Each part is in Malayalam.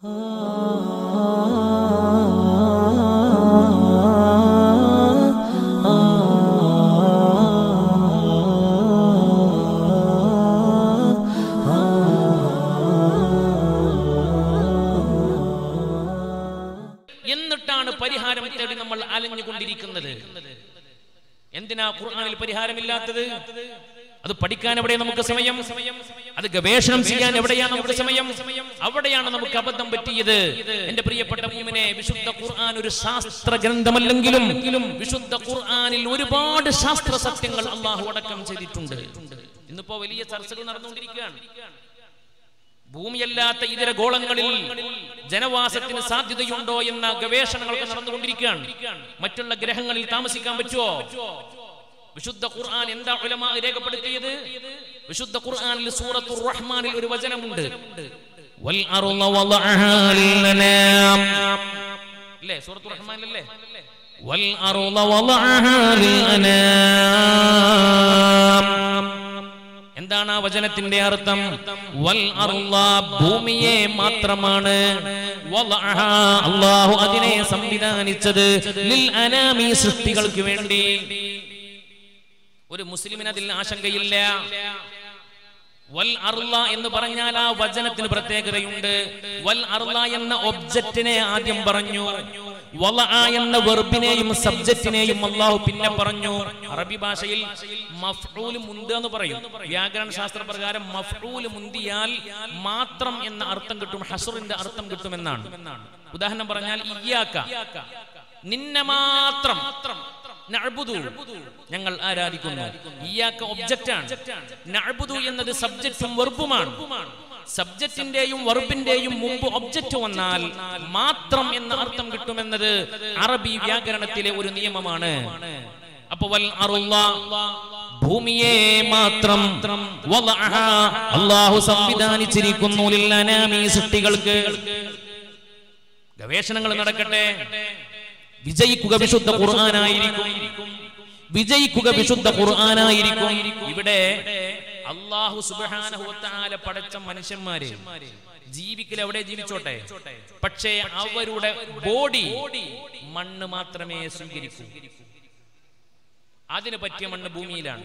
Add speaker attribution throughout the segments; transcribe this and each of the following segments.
Speaker 1: എന്നിട്ടാണ് പരിഹാരം തേടി നമ്മൾ അലഞ്ഞുകൊണ്ടിരിക്കുന്നത് എന്തിനാ ഖുർആനിൽ പരിഹാരമില്ലാത്തത് അത് പഠിക്കാൻ എവിടെ നമുക്ക് സമയം അത് ഗവേഷണം ചെയ്യാൻ എവിടെയാണ് നമുക്ക് സമയം അവിടെയാണ് നമുക്ക് അബദ്ധം പറ്റിയത് എന്റെ പ്രിയപ്പെട്ട മൂമിനെ വിശുദ്ധ ഖുർആൻ ഒരു ശാസ്ത്ര ഗ്രന്ഥമല്ലെങ്കിലും വിശുദ്ധ ഖുർആനിൽ ഒരുപാട് ശാസ്ത്ര സത്യങ്ങൾ അള്ളാഹു അടക്കം ചെയ്തിട്ടുണ്ട് ഇന്നിപ്പോ വലിയ ചർച്ചകൾ നടന്നുകൊണ്ടിരിക്കുകയാണ് ഭൂമിയല്ലാത്ത ഇതര ഗോളങ്ങളിൽ ജനവാസത്തിന് സാധ്യതയുണ്ടോ എന്ന ഗവേഷണങ്ങളൊക്കെ നടന്നുകൊണ്ടിരിക്കുകയാണ് മറ്റുള്ള ഗ്രഹങ്ങളിൽ താമസിക്കാൻ പറ്റുമോ വിശുദ്ധ ഖുർആൻ എന്താ ഉലമാ രേഖപ്പെടുത്തിയത് വിശുദ്ധ ഖുർആനിൽ സൂറത്തുർ റഹ്മാനിൽ ഒരു വചനമുണ്ട് വൽ അർള വളഅഹാ ലിൽഅനാം അല്ലേ സൂറത്തുർ റഹ്മാനിലല്ലേ വൽ അർള വളഅഹാ ലിൽഅനാം എന്താണ് ആ വചനത്തിന്റെ അർത്ഥം വൽ അർള ഭൂമിയെ മാത്രമാണ് വളഅഹ അല്ലാഹു അതിനെ സംവിധാനിച്ചത് ലിൽ അനാമി സൃഷ്ടികൾക്ക് വേണ്ടി ഒരു മുസ്ലിമിന് അതിൽ ആശങ്കയില്ല വൽ അർള എന്ന് പറഞ്ഞാൽ ആ വചനത്തിന് പ്രത്യേകതയുണ്ട് വൽ അർള എന്ന ഒബ്ജക്റ്റിനെ ആദ്യം പറഞ്ഞു വലഅ എന്ന വെർബിനെയും സബ്ജക്റ്റിനെയും അള്ളാഹു പിന്നെ പറഞ്ഞു അറബി ഭാഷയിൽ മഫ്ഊൽ മുന്ത് എന്ന് പറയും വ്യാകരണ ശാസ്ത്ര പ്രകാരം മഫ്ഊൽ മുന്തിയാൽ മാത്രം എന്ന അർത്ഥം കിട്ടും ഹസുറിന്റെ അർത്ഥം കിട്ടുമെന്നാണ് ഉദാഹരണം പറഞ്ഞാൽ ഇയ്യാക്ക നിന്നെ മാത്രം നഅ്ബുദു ഞങ്ങൾ ആരാധിക്കുന്നു ഇയ്യാക്ക ഒബ്ജക്റ്റ് ആണ് നഅ്ബുദു എന്നത് സബ്ജക്റ്റും വെർബുമാണ് സബ്ജക്റ്റിന്റെയും വെർബിന്റെയും മുമ്പ് ഒബ്ജക്റ്റ് വന്നാൽ മാത്രം എന്ന അർത്ഥം കിട്ടുമെന്നത് അറബി വ്യാകരണത്തിലെ ഒരു നിയമമാണ് അപ്പൊ വൽ അറുള്ള ഭൂമിയെ മാത്രം വലഅഹ അല്ലാഹു സംവിധാനിച്ചിരിക്കുന്നു ലില്ലനാമി സൃഷ്ടികൾക്ക് ഗവേഷണങ്ങൾ നടക്കട്ടെ വിജയിക്കുക വിശുദ്ധ ഖുർആനായിരിക്കും വിജയിക്കുക വിശുദ്ധ ഖുർആനായിരിക്കും ഇവിടെ അള്ളാഹു സുബ്ഹാനഹു വതആല പടച്ച മനുഷ്യന്മാരെ ജീവിക്കൽ എവിടെ ജീവിച്ചോട്ടെ പക്ഷേ അവരുടെ ബോഡി മണ്ണ് മാത്രമേ സ്വീകരിക്കൂ അതിന് പറ്റിയ മണ്ണ് ഭൂമിയിലാണ്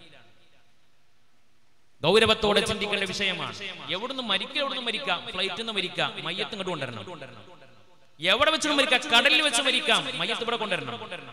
Speaker 1: ഗൗരവത്തോടെ ചിന്തിക്കേണ്ട വിഷയമാണ് എവിടുന്ന് മരിക്കുക എവിടുന്ന് മരിക്കാം ഫ്ലൈറ്റിൽ നിന്ന് മരിക്കാം മയ്യത്ത് ഇങ്ങോട്ട് കൊണ്ടുവരണം എവിടെ വെച്ച് മരിക്കാം കടലിൽ വെച്ച് മരിക്കാം മയ്യത്ത് ഇവിടെ കൊണ്ടുവരണം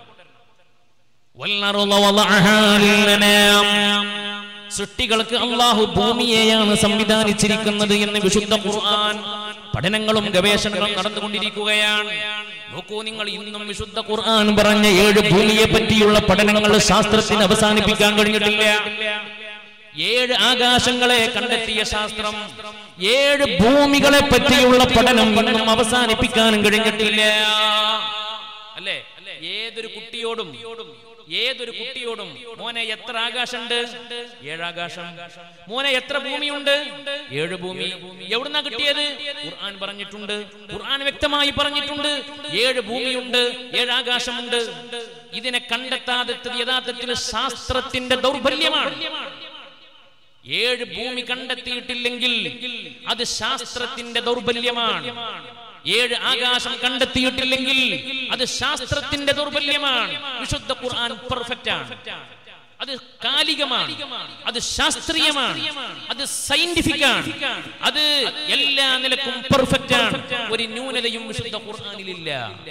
Speaker 1: വൽനറുള വളഅഹാ ലിൽഅനാം. സൃഷ്ടികൾക്ക് അള്ളാഹു ഭൂമിയെയാണ് സംവിധാനിച്ചിരിക്കുന്നത് എന്ന് വിശുദ്ധ ഖുർആൻ പഠനങ്ങളും ഗവേഷണങ്ങളും നടന്നുകൊണ്ടിരിക്കുകയാണ് നോക്കൂ നിങ്ങൾ ഇന്നും വിശുദ്ധ ഖുർആൻ പറഞ്ഞ ഏഴ് ഭൂമിയെ പറ്റിയുള്ള പഠനങ്ങൾ ശാസ്ത്രത്തിന് അവസാനിപ്പിക്കാൻ കഴിഞ്ഞിട്ടില്ല ഏഴ് ആകാശങ്ങളെ കണ്ടെത്തിയ ശാസ്ത്രം ഏഴ് ഭൂമികളെ പറ്റിയുള്ള പഠനം ഇന്നും അവസാനിപ്പിക്കാനും കഴിഞ്ഞിട്ടില്ല അല്ലേ ഏതൊരു കുട്ടിയോടും ഏതൊരു കുട്ടിയോടും മോനെ എത്ര ആകാശമുണ്ട് ഏഴാകാശം മോനെ എത്ര ഭൂമിയുണ്ട് ഏഴ് ഭൂമി എവിടുന്നാ കിട്ടിയത് ഖുർആൻ പറഞ്ഞിട്ടുണ്ട് ഖുർആൻ വ്യക്തമായി പറഞ്ഞിട്ടുണ്ട് ഏഴ് ഭൂമിയുണ്ട് ഏഴ് ആകാശമുണ്ട് ഇതിനെ കണ്ടെത്താതെത്തത് യഥാർത്ഥത്തിൽ ശാസ്ത്രത്തിന്റെ ദൗർബല്യമാണ് ഏഴ് ഭൂമി കണ്ടെത്തിയിട്ടില്ലെങ്കിൽ അത് ശാസ്ത്രത്തിന്റെ ദൗർബല്യമാണ് ഏഴ് ആകാശം കണ്ടെത്തിയിട്ടില്ലെങ്കിൽ അത് ശാസ്ത്രത്തിന്റെ ദൗർബല്യമാണ് വിശുദ്ധ ഖുർആൻ പെർഫെക്റ്റ് ആണ് അത് കാലികമാണ് അത് ശാസ്ത്രീയമാണ് അത് സയന്റിഫിക് ആണ് അത് എല്ലാ നിലക്കും പെർഫെക്റ്റ് ആണ് ഒരു ന്യൂനതയും വിശുദ്ധ ഖുർആനിലില്ല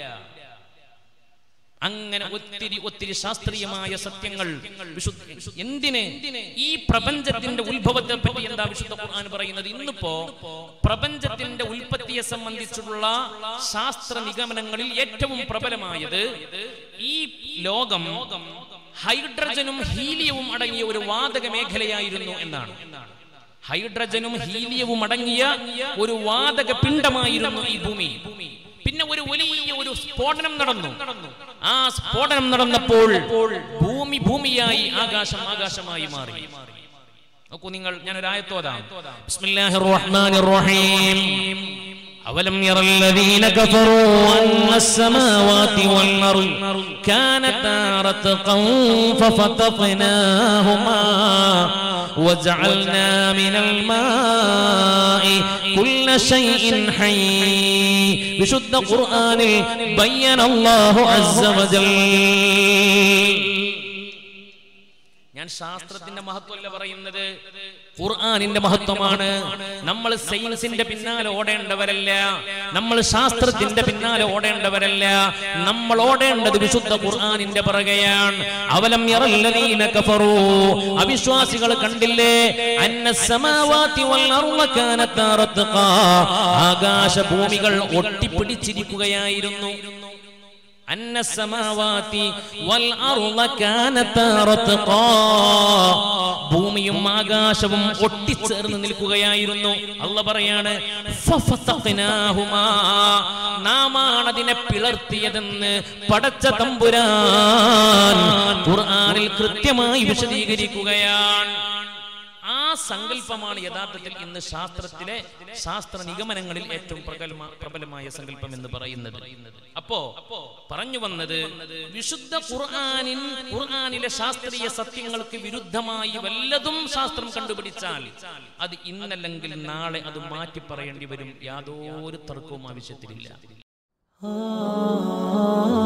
Speaker 1: അങ്ങനെ ഒത്തിരി ഒത്തിരി ശാസ്ത്രീയമായ സത്യങ്ങൾ വിശുദ്ധ എന്തിന് ഈ പ്രപഞ്ചത്തിന്റെ ഉത്ഭവത്തെ പറ്റി എന്താ വിശുദ്ധ ഖുർആൻ പറയുന്നത് ഇന്നിപ്പോ പ്രപഞ്ചത്തിന്റെ ഉൽപ്പത്തിയെ സംബന്ധിച്ചുള്ള ശാസ്ത്ര നിഗമനങ്ങളിൽ ഏറ്റവും പ്രബലമായത് ഈ ലോകം ഹൈഡ്രജനും ഹീലിയവും അടങ്ങിയ ഒരു വാതക മേഖലയായിരുന്നു എന്നാണ് ഹൈഡ്രജനും ഹീലിയവും അടങ്ങിയ ഒരു വാതക പിണ്ഡമായിരുന്നു ഈ ഭൂമി പിന്നെ ഒരു വലിയ ഒരു സ്ഫോടനം നടന്നു ആ സ്ഫോടനം നടന്നപ്പോൾ ഭൂമി ഭൂമിയായി ആകാശം ആകാശമായി മാറി നോക്കൂ നിങ്ങൾ ഞാൻ ഒരു ആയത്തോതാം ബിസ്മില്ലാഹിർ റഹ്മാനിർ റഹീം أولم ير الذين كفروا أن السماوات والأرض كانتا رتقا ففتقناهما وجعلنا من الماء كل شيء حي വിശുദ്ധ ഖുർആനിൽ ബയ്യന അല്ലാഹു അസ്സ വജൽ ഞാൻ ശാസ്ത്രത്തിന്റെ മഹത്വമല്ല പറയുന്നത് ഖുർആനിന്റെ മഹത്വമാണ് നമ്മൾ സയൻസിന്റെ പിന്നാലെ ഓടേണ്ടവരല്ല നമ്മൾ ശാസ്ത്രത്തിന്റെ പിന്നാലെ ഓടേണ്ടവരല്ല നമ്മൾ ഓടേണ്ടത് വിശുദ്ധ ഖുർആനിന്റെ പിറകെയാണ് അവലം യറല്ലദീന കഫറൂ അവിശ്വാസികൾ കണ്ടില്ലേ അന്ന സമാവാതി വൽ അർള കാനത്താ റത്ഖാ ആകാശ ഭൂമികൾ ഒട്ടിപ്പിടിച്ചിരിക്കുകയായിരുന്നു അന്ന സമാവാതി വൽ അർള കാനത്താ റത്ഖാ ഭൂമിയും ആകാശവും ഒട്ടിച്ചേർന്ന് നിൽക്കുകയായിരുന്നു അല്ല പറയാണ് ഫഫതഖ്നാഹുമാ. നാമാണ് അതിനെ പിളർത്തിയതെന്ന് പടച്ച തമ്പുരാൻ ഖുർആനിൽ കൃത്യമായി വിശദീകരിക്കുകയാണ് ആ സങ്കല്പമാണ് യഥാർത്ഥത്തിൽ ഇന്ന് ശാസ്ത്രത്തിലെ ശാസ്ത്ര നിഗമനങ്ങളിൽ ഏറ്റവും പ്രബലമാ പ്രബലമായ സങ്കല്പം എന്ന് പറയുന്നത് അപ്പോ പറഞ്ഞു വന്നത് വിശുദ്ധ ഖുർആനിൻ ഖുർആനിലെ ശാസ്ത്രീയ സത്യങ്ങൾക്ക് വിരുദ്ധമായി വല്ലതും ശാസ്ത്രം കണ്ടുപിടിച്ചാൽ അത് ഇന്നല്ലെങ്കിൽ നാളെ അത് മാറ്റി പറയേണ്ടി വരും യാതൊരു തർക്കവും ആവശ്യത്തിലില്ല
Speaker 2: ആ